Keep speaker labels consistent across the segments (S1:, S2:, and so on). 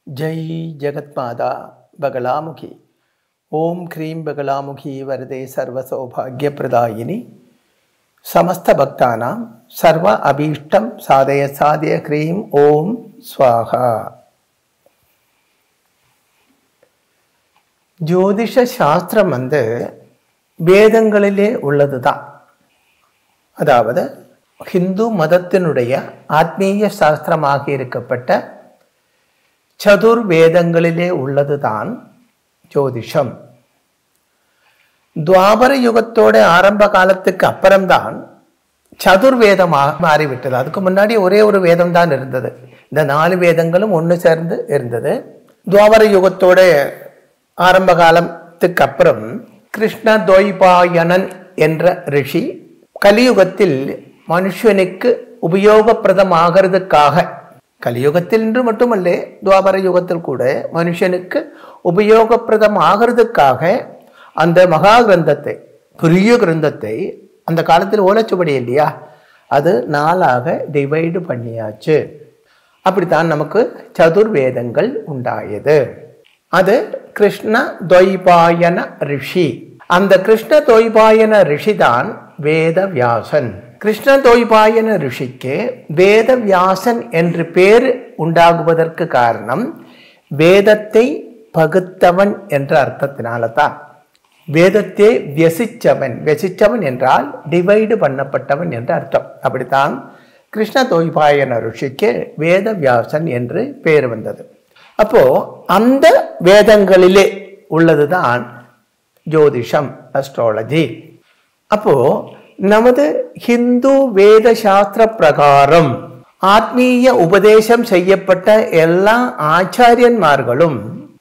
S1: ಜೈ ಜಗತ್ಮಾತಾ ಬಗಲಾಮುಖಿ ಓಂ cream ಬಗಲಾಮುಖಿ ವರದೆ ಸರ್ವಸೌಭಾಗ್ಯಪ್ರದಾಯಿನಿ ಸಮಸ್ತ ಭಕ್ತಾನಾಂ ಸರ್ವ ಅಭೀಷ್ಟಂ ಸಾಧಯ ಸಾಧಯ cream ಓಂ ಸ್ವಾಹ ஜோதிஷ சாஸ்திரம் வந்து வேதங்களிலே உள்ளது தான் அதாவது ஹிந்து மதத்தினுடைய ஆத்மீய சாஸ்திரமாக இருக்கப்பட்ட சதுர் வேதங்களிலே உள்ளது தான் ஜோதிஷம் துவாபர யுகத்தோட ஆரம்ப காலத்துக்கு அப்புறம்தான் சதுர்வேதமாக மாறிவிட்டது அதுக்கு முன்னாடி ஒரே ஒரு வேதம் தான் இருந்தது இந்த நாலு வேதங்களும் ஒன்று சேர்ந்து இருந்தது துவாபர யுகத்தோட ஆரம்ப காலத்துக்கு அப்புறம் கிருஷ்ண துவைபாயனன் என்ற ரிஷி கலியுகத்தில் மனுஷனுக்கு உபயோகப்பிரதமாகிறதுக்காக கலியுகத்தில் என்று மட்டுமல்ல துவாபர யுகத்தில் கூட மனுஷனுக்கு உபயோகப்பிரதம் ஆகிறதுக்காக அந்த மகா கிரந்தத்தை பெரிய கிரந்தத்தை அந்த காலத்தில் ஓலைச்சுவடி இல்லையா அது நாளாக டிவைடு பண்ணியாச்சு அப்படித்தான் நமக்கு சதுர்வேதங்கள் உண்டாயது அது கிருஷ்ண துவைபாயன ரிஷி அந்த கிருஷ்ண துவைபாயன ரிஷி தான் வேதவியாசன் கிருஷ்ண துவைபாயன ரிஷிக்கு வேதவியாசன் என்று பேர் உண்டாகுவதற்கு காரணம் வேதத்தை பகுத்தவன் என்ற அர்த்தத்தினால தான் வேதத்தை வியசிச்சவன் வியசிச்சவன் என்றால் டிவைடு பண்ணப்பட்டவன் என்ற அர்த்தம் அப்படித்தான் கிருஷ்ண தோய்பாயன ருஷிக்கு வேதவியாசன் என்று பேர் வந்தது அப்போ அந்த வேதங்களிலே உள்ளதுதான் ஜோதிஷம் அஸ்ட்ராலஜி அப்போ நமது ஹிந்து வேத சாஸ்திர பிரகாரம் ஆத்மீய உபதேசம் செய்யப்பட்ட எல்லா ஆச்சாரியன்மார்களும்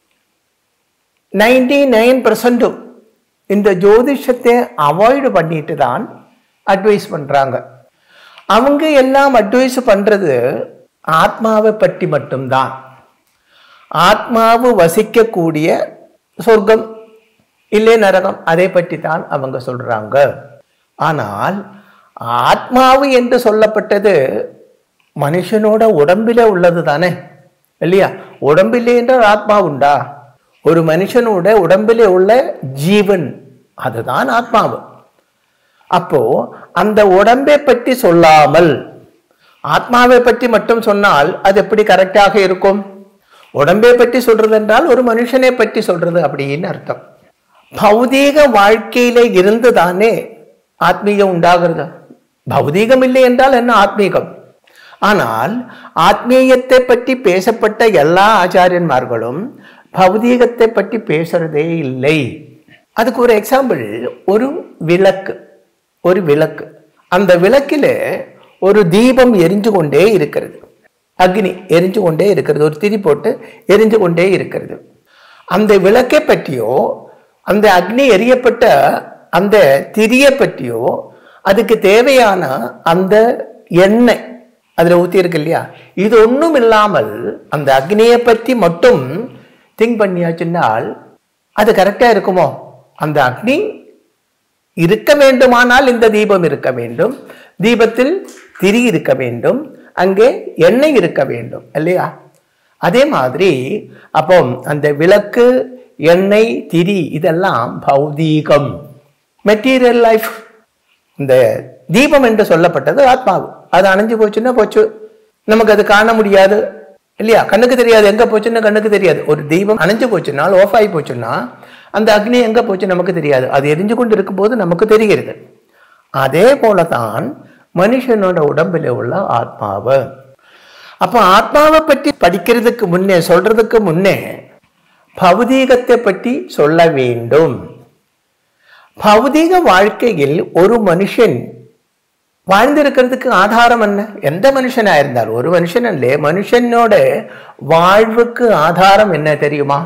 S1: நைன்டி நைன் பர்சன்டும் இந்த ஜோதிஷத்தை அவாய்டு பண்ணிட்டு தான் அட்வைஸ் பண்றாங்க அவங்க எல்லாம் அட்வைஸ் பண்றது ஆத்மாவை பற்றி மட்டும்தான் ஆத்மாவு வசிக்கக்கூடிய சொர்க்கம் இல்லை நரகம் அதை பற்றி தான் அவங்க சொல்றாங்க ஆனால் ஆத்மாவு என்று சொல்லப்பட்டது மனுஷனோட உடம்பில உள்ளது தானே இல்லையா உடம்பில்லை என்றால் ஆத்மா உண்டா ஒரு மனுஷனோட உடம்பிலே உள்ள ஜீவன் அதுதான் ஆத்மாவு அப்போ அந்த உடம்பை பற்றி சொல்லாமல் ஆத்மாவை பற்றி மட்டும் சொன்னால் அது எப்படி கரெக்டாக இருக்கும் உடம்பை பற்றி சொல்றது என்றால் ஒரு மனுஷனை பற்றி சொல்றது அப்படின்னு அர்த்தம் பௌதீக வாழ்க்கையில இருந்து தானே ஆத்மீகம் உண்டாகிறது பௌதீகம் இல்லை என்றால் என்ன ஆத்மீகம் ஆனால் ஆத்மீயத்தை பற்றி பேசப்பட்ட எல்லா ஆச்சாரியன்மார்களும் பௌதீகத்தை பற்றி பேசுறதே இல்லை அதுக்கு ஒரு எக்ஸாம்பிள் ஒரு விளக்கு ஒரு விளக்கு அந்த விளக்கில் ஒரு தீபம் எரிஞ்சு கொண்டே இருக்கிறது அக்னி எரிஞ்சு கொண்டே இருக்கிறது ஒரு திரி போட்டு எரிஞ்சு கொண்டே இருக்கிறது அந்த விளக்கை பற்றியோ அந்த அக்னி எரியப்பட்ட அந்த திரியை பற்றியோ அதுக்கு தேவையான அந்த எண்ணெய் அதில் ஊற்றி இருக்கு இல்லையா இது ஒன்றும் இல்லாமல் அந்த அக்னியை பற்றி மட்டும் திங்க் பண்ணியாச்சுன்னால் அது கரெக்டாக இருக்குமோ அந்த அக்னி இருக்க வேண்டுமானால் இந்த தீபம் இருக்க வேண்டும் தீபத்தில் திரி இருக்க வேண்டும் அங்கே எண்ணெய் இருக்க வேண்டும் இல்லையா அதே மாதிரி அப்போ அந்த விளக்கு எண்ணெய் திரி இதெல்லாம் பௌதீகம் மெட்டீரியல் லைஃப் இந்த தீபம் என்று சொல்லப்பட்டது ஆத்மாவு அது அணைஞ்சு போச்சுன்னா போச்சு நமக்கு அது காண முடியாது இல்லையா கண்ணுக்கு தெரியாது எங்க போச்சுன்னு கண்ணுக்கு தெரியாது ஒரு தீபம் அணைஞ்சு போச்சுன்னா ஆஃப் ஆகி போச்சுன்னா அந்த அக்னி எங்க போச்சு நமக்கு தெரியாது அது எரிஞ்சு கொண்டு இருக்கும்போது நமக்கு தெரிகிறது அதே போலதான் மனுஷனோட உடம்புல உள்ள ஆத்மாவு அப்போ ஆத்மாவை பற்றி படிக்கிறதுக்கு முன்னே சொல்றதுக்கு முன்னே பௌதீகத்தை பற்றி சொல்ல வேண்டும் பௌதீக வாழ்க்கையில் ஒரு மனுஷன் வாழ்ந்திருக்கிறதுக்கு ஆதாரம் என்ன எந்த மனுஷனா இருந்தால் ஒரு மனுஷன் அல்ல மனுஷனோட வாழ்வுக்கு ஆதாரம் என்ன தெரியுமா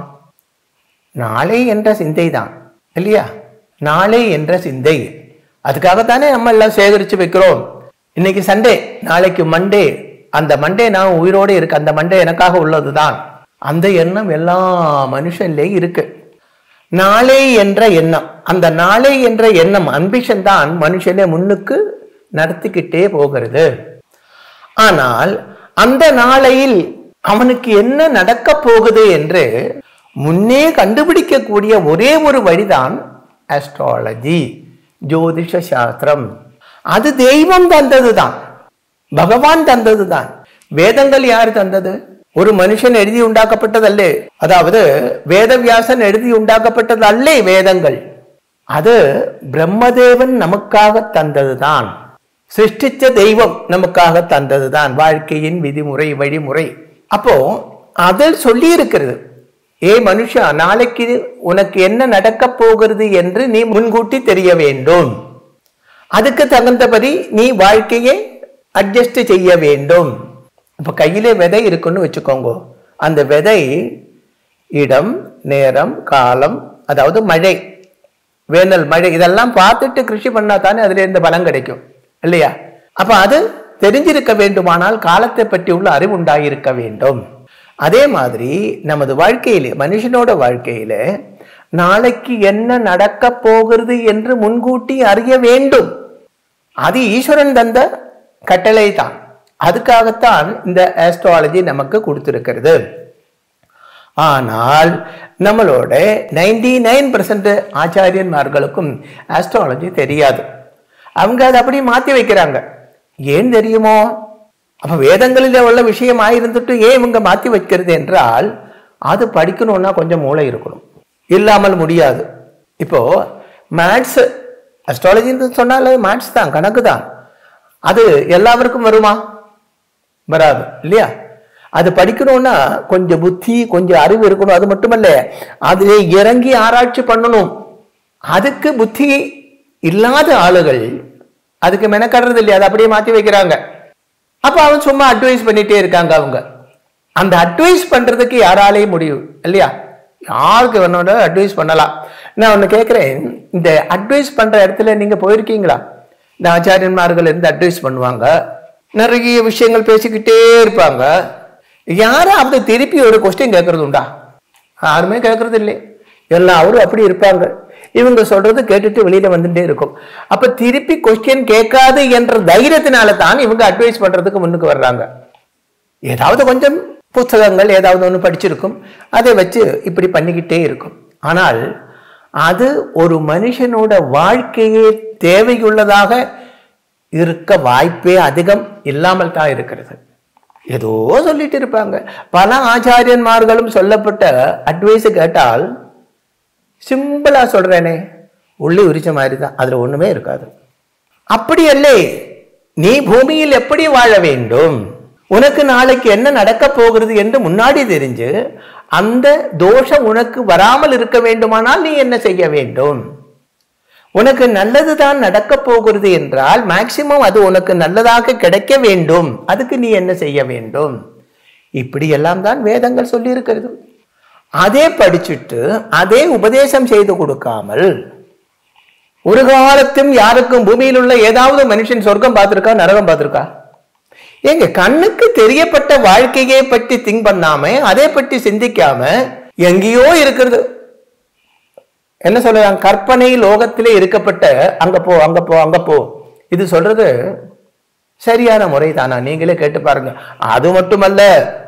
S1: நாளை என்ற சிந்தை தான் இல்லையா நாளை என்ற சிந்தை அதுக்காகத்தானே நம்ம எல்லாம் சேகரித்து வைக்கிறோம் இன்னைக்கு சண்டே நாளைக்கு மண்டே அந்த மண்டே நான் உயிரோடு இருக்கு அந்த மண்டே எனக்காக உள்ளது தான் அந்த எண்ணம் எல்லா மனுஷன்லேயும் இருக்கு நாளை என்ற எண்ணம் அந்த நாளை என்ற எண்ணம் அம்பிஷன் தான் மனுஷனை முன்னுக்கு நடத்திக்கிட்டே போகிறது ஆனால் அந்த நாளையில் அவனுக்கு என்ன நடக்க போகுது என்று முன்னே கண்டுபிடிக்கக்கூடிய ஒரே ஒரு வழிதான் அஸ்ட்ராலஜி ஜோதிஷ சாஸ்திரம் அது தெய்வம் தந்ததுதான் பகவான் தந்ததுதான் வேதங்கள் யார் தந்தது ஒரு மனுஷன் எழுதி உண்டாக்கப்பட்டதல்ல அதாவது வேதவியாசன் எழுதி உண்டாக்கப்பட்டது அல்லே வேதங்கள் அது பிரம்மதேவன் நமக்காக தந்ததுதான் சிருஷ்டிச்ச தெய்வம் நமக்காக தந்ததுதான் வாழ்க்கையின் விதிமுறை வழிமுறை அப்போ அதில் சொல்லி இருக்கிறது ஏ மனுஷா நாளைக்கு உனக்கு என்ன நடக்க போகிறது என்று நீ முன்கூட்டி தெரிய வேண்டும் அதுக்கு தகுந்தபடி நீ வாழ்க்கையை அட்ஜஸ்ட் செய்ய வேண்டும் இப்ப கையிலே விதை இருக்குன்னு வச்சுக்கோங்க அந்த விதை இடம் நேரம் காலம் அதாவது மழை வேனல் மழை இதெல்லாம் பார்த்துட்டு கிருஷி பண்ணா தானே அதுல இருந்து பலன் கிடைக்கும் இல்லையா அப்ப அது தெரிஞ்சிருக்க வேண்டுமானால் காலத்தை பற்றி உள்ள அறிவு உண்டாயிருக்க வேண்டும் அதே மாதிரி நமது வாழ்க்கையிலே மனுஷனோட வாழ்க்கையில நாளைக்கு என்ன நடக்க போகிறது என்று முன்கூட்டி அறிய வேண்டும் அது ஈஸ்வரன் தந்த கட்டளை தான் அதுக்காகத்தான் இந்த ஆஸ்ட்ராலஜி நமக்கு கொடுத்திருக்கிறது ஆனால் நம்மளோட நைன்டி நைன் பர்சன்ட் ஆச்சாரியன்மார்களுக்கும் ஆஸ்ட்ராலஜி தெரியாது அவங்க அதை அப்படியே மாற்றி வைக்கிறாங்க ஏன் தெரியுமோ அப்ப வேதங்களில் உள்ள விஷயம் ஆயிருந்துட்டு ஏன் இவங்க மாற்றி வைக்கிறது என்றால் அது படிக்கணும்னா கொஞ்சம் மூளை இருக்கணும் இல்லாமல் முடியாது இப்போ மேத்ஸ் அஸ்ட்ராலஜின்னு சொன்னால் மேத்ஸ் தான் கணக்கு தான் அது எல்லாருக்கும் வருமா வராது இல்லையா அது படிக்கணும்னா கொஞ்சம் புத்தி கொஞ்சம் அறிவு இருக்கணும் அது மட்டுமல்ல அதிலே இறங்கி ஆராய்ச்சி பண்ணணும் அதுக்கு புத்தி இல்லாத ஆளுகள் அதுக்கு மெனக்கடுறது இல்லையா அதை அப்படியே மாத்தி வைக்கிறாங்க அப்ப அவன் சும்மா அட்வைஸ் பண்ணிட்டே இருக்காங்க அவங்க அந்த அட்வைஸ் பண்றதுக்கு யாராலையும் முடியும் இல்லையா யாருக்கு வேணோட அட்வைஸ் பண்ணலாம் நான் ஒன்று கேட்குறேன் இந்த அட்வைஸ் பண்ற இடத்துல நீங்க போயிருக்கீங்களா இந்த ஆச்சாரியன்மார்கள் இருந்து அட்வைஸ் பண்ணுவாங்க நிறைய விஷயங்கள் பேசிக்கிட்டே இருப்பாங்க யாராவது திருப்பி ஒரு கொஸ்டின் கேட்கறது உண்டா யாருமே கேட்கறது இல்லை எல்லாம் அவரும் அப்படி இருப்பாங்க இவங்க சொல்றது கேட்டுட்டு வெளியில வந்துட்டே இருக்கும் அப்ப திருப்பி கொஸ்டின் கேட்காது என்ற தைரியத்தினால தான் இவங்க அட்வைஸ் பண்றதுக்கு முன்னுக்கு வர்றாங்க ஏதாவது கொஞ்சம் புத்தகங்கள் ஏதாவது ஒன்று படிச்சிருக்கும் அதை வச்சு இப்படி பண்ணிக்கிட்டே இருக்கும் ஆனால் அது ஒரு மனுஷனோட வாழ்க்கையே தேவையுள்ளதாக இருக்க வாய்ப்பே அதிகம் இல்லாமல் தான் இருக்கிறது ஏதோ சொல்லிட்டு இருப்பாங்க பல ஆச்சாரியன்மார்களும் சொல்லப்பட்ட அட்வைஸ் கேட்டால் சிம்பிளா சொல்றேனே உள்ளே உரிச்ச மாதிரி தான் அதுல ஒண்ணுமே இருக்காது அப்படி அல்லே நீ பூமியில் எப்படி வாழ வேண்டும் உனக்கு நாளைக்கு என்ன நடக்க போகிறது என்று முன்னாடி தெரிஞ்சு அந்த தோஷம் உனக்கு வராமல் இருக்க வேண்டுமானால் நீ என்ன செய்ய வேண்டும் உனக்கு நல்லதுதான் நடக்க போகிறது என்றால் மேக்சிமம் அது உனக்கு நல்லதாக கிடைக்க வேண்டும் அதுக்கு நீ என்ன செய்ய வேண்டும் இப்படி எல்லாம் தான் வேதங்கள் சொல்லி இருக்கிறது அதே படிச்சுட்டு அதே உபதேசம் செய்து கொடுக்காமல் ஒரு காலத்தும் யாருக்கும் பூமியில் உள்ள ஏதாவது மனுஷன் சொர்க்கம் பார்த்திருக்கா நரகம் பார்த்திருக்கா ஏங்க கண்ணுக்கு தெரியப்பட்ட வாழ்க்கையை பற்றி திங்க் பண்ணாம அதை பற்றி சிந்திக்காம எங்கேயோ இருக்கிறது என்ன சொல்றாங்க கற்பனை லோகத்திலே இருக்கப்பட்ட அங்க போ அங்க போ அங்க போ இது சொல்றது சரியான முறை தானா நீங்களே கேட்டு பாருங்க அது மட்டுமல்ல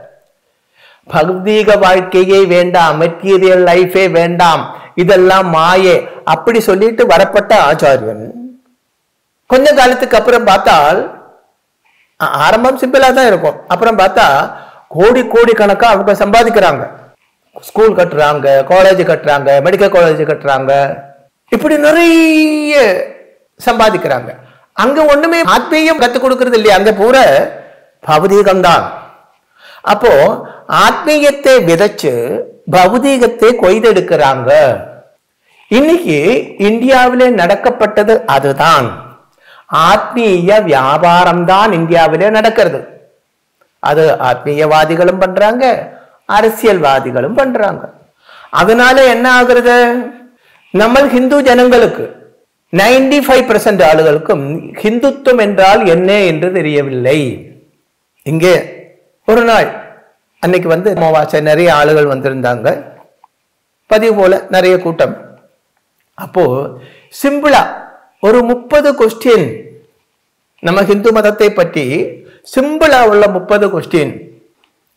S1: பௌதீக வாழ்க்கையே வேண்டாம் மெட்டீரியல் லைஃபே வேண்டாம் இதெல்லாம் மாயே அப்படி சொல்லிட்டு வரப்பட்ட ஆச்சாரியன் கொஞ்ச காலத்துக்கு அப்புறம் பார்த்தால் ஆ- ஆரம்பம் சிம்பிளா தான் இருக்கும் அப்புறம் பார்த்தா கோடி கோடி கணக்கா அவங்க சம்பாதிக்கிறாங்க ஸ்கூல் கட்டுறாங்க காலேஜ் கட்டுறாங்க மெடிக்கல் காலேஜ் கட்டுறாங்க இப்படி நிறைய சம்பாதிக்கிறாங்க அங்க ஒண்ணுமே ஆத்மீயம் கத்துக் கொடுக்கறது இல்லையா அங்க பூரா பௌதீகம்தான் அப்போ ஆத்மீயத்தை விதைச்சு பௌதீகத்தை கொய்தெடுக்கிறாங்க இன்னைக்கு இந்தியாவிலே நடக்கப்பட்டது அதுதான் ஆத்மீய வியாபாரம் தான் இந்தியாவிலே நடக்கிறது அது ஆத்மீயவாதிகளும் பண்றாங்க அரசியல்வாதிகளும் பண்றாங்க அதனால என்ன ஆகுறது நம்ம ஹிந்து ஜனங்களுக்கு 95% ஃபைவ் பர்சன்ட் ஆளுகளுக்கும் ஹிந்துத்துவம் என்றால் என்ன என்று தெரியவில்லை இங்கே ஒரு நாள் அன்னைக்கு வந்து அமாவாசை நிறைய ஆளுகள் வந்திருந்தாங்க பதிவு போல நிறைய கூட்டம் அப்போ சிம்பிளா ஒரு முப்பது கொஸ்டின் நம்ம ஹிந்து மதத்தை பற்றி சிம்பிளா உள்ள முப்பது கொஸ்டின்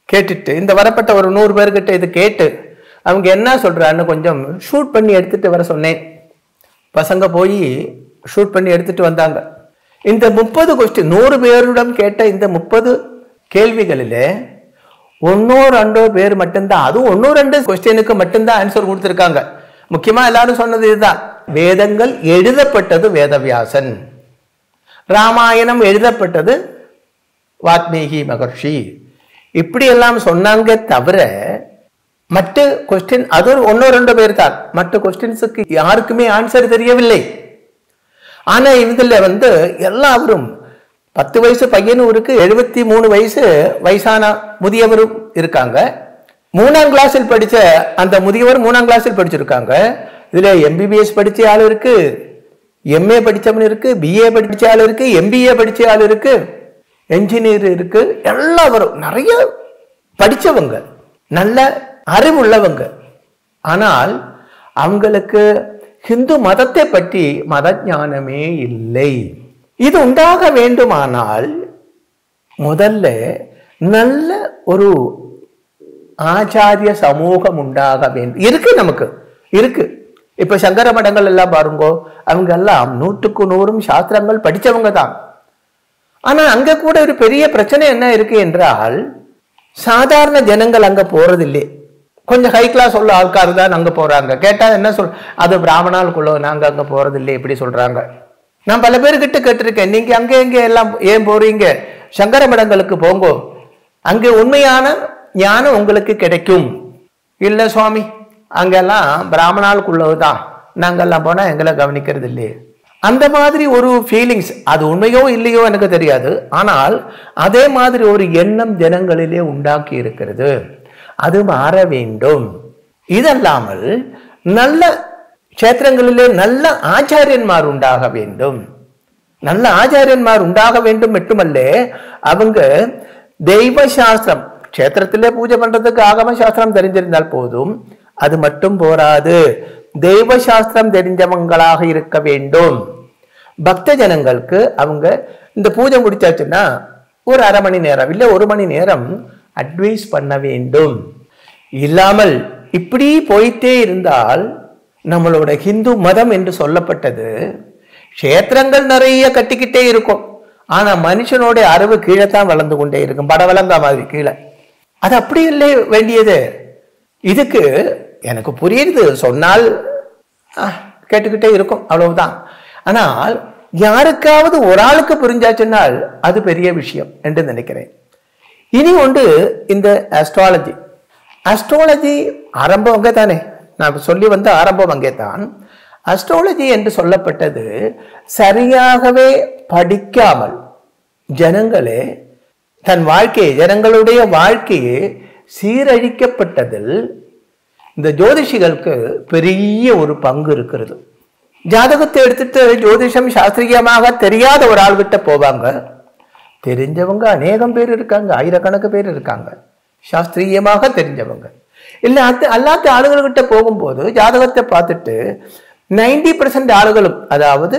S1: கேட்டுட்டு இந்த வரப்பட்ட ஒரு நூறு பேர்கிட்ட இது கேட்டு அவங்க என்ன சொல்றான்னு கொஞ்சம் ஷூட் பண்ணி எடுத்துட்டு வர சொன்னேன் பசங்க போய் ஷூட் பண்ணி எடுத்துட்டு வந்தாங்க இந்த முப்பது கொஸ்டின் நூறு பேரிடம் கேட்ட இந்த முப்பது கேள்விகளிலே ஒன்னோ ரெண்டோ பேர் மட்டும்தான் அதுவும் ஒன்னோ ரெண்டு கொஸ்டினுக்கு மட்டும்தான் ஆன்சர் கொடுத்துருக்காங்க முக்கியமா எல்லாரும் சொன்னது இதுதான் வேதங்கள் எழுதப்பட்டது வேதவியாசன் ராமாயணம் எழுதப்பட்டது வாத்மீகி மகர்ஷி இப்படி எல்லாம் சொன்னாங்க தவிர மற்ற கொஸ்டின் அது ஒரு ஒன்னோ ரெண்டோ பேர் தான் மற்ற கொஸ்டின்ஸுக்கு யாருக்குமே ஆன்சர் தெரியவில்லை ஆனா இதுல வந்து எல்லாரும் பத்து வயசு பையனும் இருக்கு எழுபத்தி மூணு வயசு வயசான முதியவரும் இருக்காங்க மூணாம் கிளாஸில் படிச்ச அந்த முதியவர் மூணாம் கிளாஸில் படிச்சிருக்காங்க இதுல எம்பிபிஎஸ் படிச்ச ஆள் இருக்கு எம்ஏ படிச்சவன் இருக்கு பிஏ படிச்ச ஆள் இருக்கு எம்பிஏ படிச்ச ஆள் இருக்கு என்ஜினியர் இருக்கு எல்லாரும் நிறைய படிச்சவங்க நல்ல அறிவுள்ளவங்க ஆனால் அவங்களுக்கு ஹிந்து மதத்தை பற்றி மத ஞானமே இல்லை இது உண்டாக வேண்டுமானால் முதல்ல நல்ல ஒரு ஆச்சாரிய சமூகம் உண்டாக வேண்டும் இருக்கு நமக்கு இருக்கு இப்ப சங்கர மடங்கள் எல்லாம் பாருங்கோ அவங்க எல்லாம் நூற்றுக்கு நூறும் சாஸ்திரங்கள் படிச்சவங்க தான் ஆனா அங்க கூட ஒரு பெரிய பிரச்சனை என்ன இருக்கு என்றால் சாதாரண ஜனங்கள் அங்க போறதில்லை கொஞ்சம் ஹை கிளாஸ் உள்ள ஆட்கார் தான் அங்க போறாங்க கேட்டா என்ன சொல் அது பிராமணாளுக்குள்ள நாங்க அங்க போறதில்லை இப்படி சொல்றாங்க நான் பல பேர்கிட்ட கேட்டிருக்கேன் நீங்க அங்க எங்க எல்லாம் ஏன் போறீங்க சங்கர மடங்களுக்கு போங்கோ அங்கே உண்மையான ஞானம் உங்களுக்கு கிடைக்கும் இல்ல சுவாமி அங்கெல்லாம் பிராமணாளுக்குள்ளதுதான் நாங்கெல்லாம் போனா எங்களை கவனிக்கிறது இல்லையே அந்த மாதிரி ஒரு ஃபீலிங்ஸ் அது உண்மையோ இல்லையோ எனக்கு தெரியாது ஆனால் அதே மாதிரி ஒரு எண்ணம் ஜனங்களிலே உண்டாக்கி இருக்கிறது அது மாற வேண்டும் இதல்லாமல் நல்ல கஷேத்திரங்களிலே நல்ல ஆச்சாரியன்மார் உண்டாக வேண்டும் நல்ல ஆச்சாரியன்மார் உண்டாக வேண்டும் மட்டுமல்ல அவங்க தெய்வ சாஸ்திரம் கஷேத்திரத்திலே பூஜை பண்றதுக்கு ஆகம சாஸ்திரம் தெரிஞ்சிருந்தால் போதும் அது மட்டும் போராது தெய்வ சாஸ்திரம் தெரிஞ்சவங்களாக இருக்க வேண்டும் பக்த ஜனங்களுக்கு அவங்க இந்த பூஜை முடிச்சாச்சுன்னா ஒரு அரை மணி நேரம் இல்லை ஒரு மணி நேரம் அட்வைஸ் பண்ண வேண்டும் இல்லாமல் இப்படி போயிட்டே இருந்தால் நம்மளோட ஹிந்து மதம் என்று சொல்லப்பட்டது க்ஷேத்திரங்கள் நிறைய கட்டிக்கிட்டே இருக்கும் ஆனா மனுஷனோட அறிவு கீழே தான் வளர்ந்து கொண்டே இருக்கும் படவலங்கா மாதிரி கீழே அது அப்படி இல்லை வேண்டியது இதுக்கு எனக்கு புரியுது சொன்னால் ஆ, கேட்டுக்கிட்டே இருக்கும் அவ்வளவுதான் ஆனால் யாருக்காவது ஒரு ஆளுக்கு புரிஞ்சாச்சுன்னால் அது பெரிய விஷயம் என்று நினைக்கிறேன் இனி ஒன்று இந்த அஸ்ட்ராலஜி அஸ்ட்ராலஜி ஆரம்பம் அங்கே தானே நான் சொல்லி வந்த ஆரம்பம் அங்கே தான் அஸ்ட்ராலஜி என்று சொல்லப்பட்டது சரியாகவே படிக்காமல் ஜனங்களே தன் வாழ்க்கையை ஜனங்களுடைய வாழ்க்கையை சீரழிக்கப்பட்டதில் இந்த ஜோதிஷிகளுக்கு பெரிய ஒரு பங்கு இருக்கிறது ஜாதகத்தை எடுத்துட்டு ஜோதிஷம் சாஸ்திரியமாக தெரியாத ஒரு ஆள்கிட்ட போவாங்க தெரிஞ்சவங்க அநேகம் பேர் இருக்காங்க ஆயிரக்கணக்கு பேர் இருக்காங்க சாஸ்திரியமாக தெரிஞ்சவங்க இல்லை அது அல்லாத ஆளுகள்கிட்ட போகும்போது ஜாதகத்தை பார்த்துட்டு நைன்டி பர்சன்ட் ஆளுகளும் அதாவது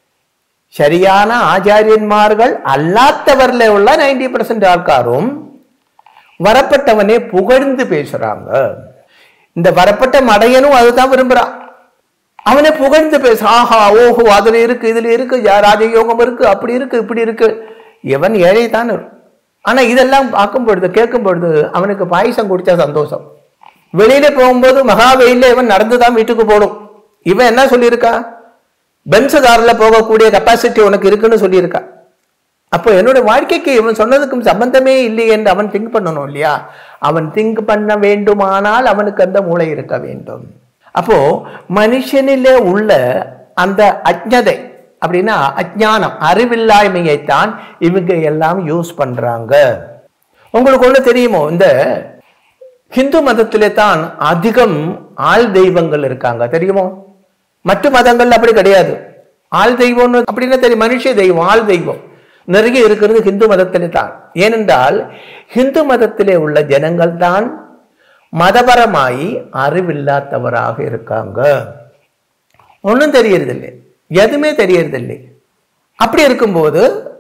S1: சரியான ஆச்சாரியன்மார்கள் அல்லாதவர்ல உள்ள நைன்டி பர்சன்ட் ஆൾക്കാரும் வரப்பட்டவனே புகழ்ந்து பேசுறாங்க இந்த வரப்பட்ட மடையனும் அதுதான் விரும்புறான் அவனை புகழ்ந்து பேச ஆஹா ஓஹோ அதுல இருக்கு இதுல இருக்கு யா- ராஜயோகம் இருக்கு அப்படி இருக்கு இப்படி இருக்கு எவன் ஏழை தான் ஆனா இதெல்லாம் பார்க்கும் பொழுது கேட்கும் பொழுது அவனுக்கு பாயசம் குடிச்சா சந்தோஷம் வெளியில போகும்போது மகா வெயில்ல இவன் நடந்துதான் வீட்டுக்கு போடும் இவன் என்ன சொல்லியிருக்கா பென்ஸ் கார்ல போகக்கூடிய கெப்பாசிட்டி உனக்கு இருக்குன்னு சொல்லியிருக்கா அப்போ என்னோட வாழ்க்கைக்கு இவன் சொன்னதுக்கும் சம்பந்தமே இல்லை என்று அவன் திங்க் பண்ணணும் இல்லையா அவன் திங்க் பண்ண வேண்டுமானால் அவனுக்கு அந்த மூளை இருக்க வேண்டும் அப்போ மனுஷனிலே உள்ள அந்த அஜ்ஞதை அப்படின்னா அஜ்ஞானம் அறிவில்லாய்மையைத்தான் இவங்க எல்லாம் யூஸ் பண்றாங்க உங்களுக்கு ஒண்ணு தெரியுமோ இந்த ஹிந்து மதத்திலே தான் அதிகம் ஆள் தெய்வங்கள் இருக்காங்க தெரியுமோ மற்ற மதங்கள்ல அப்படி கிடையாது ஆள் தெய்வம்னு அப்படின்னா தெரியும் மனுஷ தெய்வம் ஆள் தெய்வம் நிறைய இருக்கிறது ஹிந்து மதத்திலே தான் ஏனென்றால் ஹிந்து மதத்திலே உள்ள ஜனங்கள் தான் மதபரமாய் அறிவில்லாதவராக இருக்காங்க ஒன்றும் தெரியறதில்லை எதுவுமே தெரியறதில்லை அப்படி இருக்கும்போது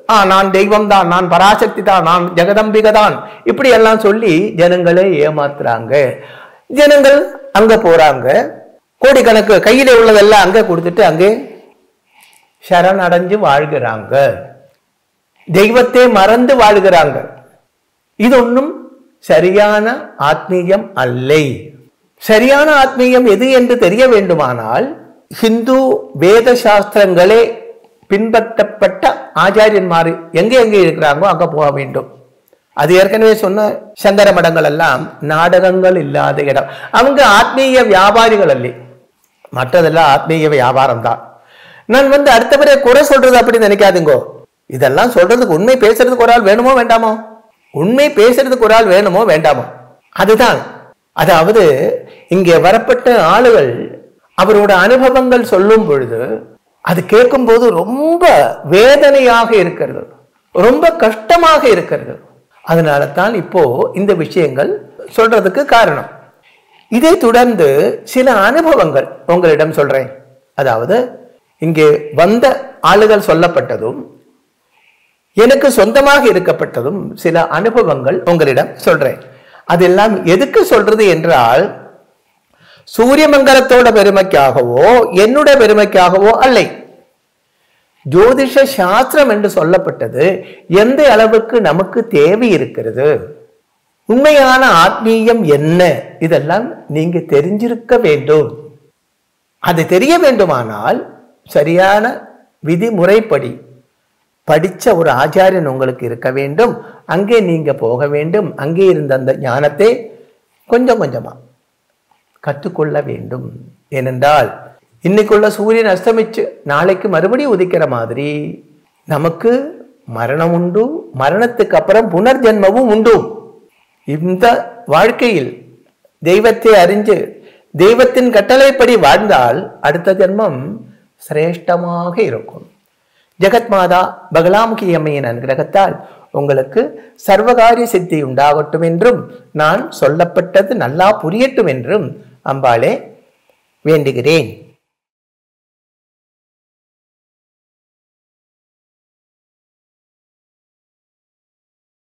S1: ஆ நான் தெய்வம் தான் நான் பராசக்தி தான் நான் ஜெகதம்பிகை தான் இப்படி எல்லாம் சொல்லி ஜனங்களை ஏமாத்துறாங்க ஜனங்கள் அங்க போறாங்க கோடிக்கணக்கு கையில உள்ளதெல்லாம் அங்க கொடுத்துட்டு அங்கே சரணடைஞ்சு வாழ்கிறாங்க தெய்வத்தை மறந்து வாழ்கிறாங்க இது ஒன்றும் சரியான ஆத்மீயம் அல்லை சரியான ஆத்மீயம் எது என்று தெரிய வேண்டுமானால் ஹிந்து வேத சாஸ்திரங்களே பின்பற்றப்பட்ட ஆச்சாரியன்மார் எங்கே எங்கே இருக்கிறாங்களோ அங்க போக வேண்டும் அது ஏற்கனவே சொன்ன சங்கர மடங்கள் எல்லாம் நாடகங்கள் இல்லாத இடம் அவங்க ஆத்மீய வியாபாரிகள் அல்ல மற்றதெல்லாம் ஆத்மீய வியாபாரம் தான் நான் வந்து அடுத்தவரை குறை சொல்றது அப்படி நினைக்காதுங்கோ இதெல்லாம் சொல்றதுக்கு உண்மை பேசுறதுக்கு ஒரு ஆள் வேணுமோ வேண்டாமோ உண்மை பேசுறதுக்கு ஒரு ஆள் வேணுமோ வேண்டாமோ அதுதான் அதாவது இங்கே வரப்பட்ட ஆளுகள் அவரோட அனுபவங்கள் சொல்லும் பொழுது அது கேட்கும்போது ரொம்ப வேதனையாக இருக்கிறது ரொம்ப கஷ்டமாக இருக்கிறது அதனால தான் இப்போ இந்த விஷயங்கள் சொல்றதுக்கு காரணம் இதை தொடர்ந்து சில அனுபவங்கள் உங்களிடம் சொல்றேன் அதாவது இங்கே வந்த ஆளுகள் சொல்லப்பட்டதும் எனக்கு சொந்தமாக இருக்கப்பட்டதும் சில அனுபவங்கள் உங்களிடம் சொல்றேன் அதெல்லாம் எதுக்கு சொல்றது என்றால் சூரியமங்கலத்தோட பெருமைக்காகவோ என்னுடைய பெருமைக்காகவோ அல்லை ஜோதிஷ சாஸ்திரம் என்று சொல்லப்பட்டது எந்த அளவுக்கு நமக்கு தேவை இருக்கிறது உண்மையான ஆத்மீயம் என்ன இதெல்லாம் நீங்க தெரிஞ்சிருக்க வேண்டும் அது தெரிய வேண்டுமானால் சரியான விதிமுறைப்படி படிச்ச ஒரு ஆச்சாரியன் உங்களுக்கு இருக்க வேண்டும் அங்கே நீங்க போக வேண்டும் அங்கே இருந்த அந்த ஞானத்தை கொஞ்சம் கொஞ்சமா கற்றுக்கொள்ள வேண்டும் ஏனென்றால் இன்னைக்குள்ள சூரியன் அஸ்தமிச்சு நாளைக்கு மறுபடியும் உதிக்கிற மாதிரி நமக்கு மரணம் உண்டு மரணத்துக்கு அப்புறம் புனர்ஜென்மமும் உண்டு இந்த வாழ்க்கையில் தெய்வத்தை அறிஞ்சு தெய்வத்தின் கட்டளைப்படி வாழ்ந்தால் அடுத்த ஜென்மம் சிரேஷ்டமாக இருக்கும் ஜெகத் மாதா பகலாமுகி அம்மையின் அனுகிரகத்தால் உங்களுக்கு சர்வகாரிய சித்தி உண்டாகட்டும் என்றும் நான் சொல்லப்பட்டது நல்லா புரியட்டும் என்றும் அம்பாளே வேண்டுகிறேன்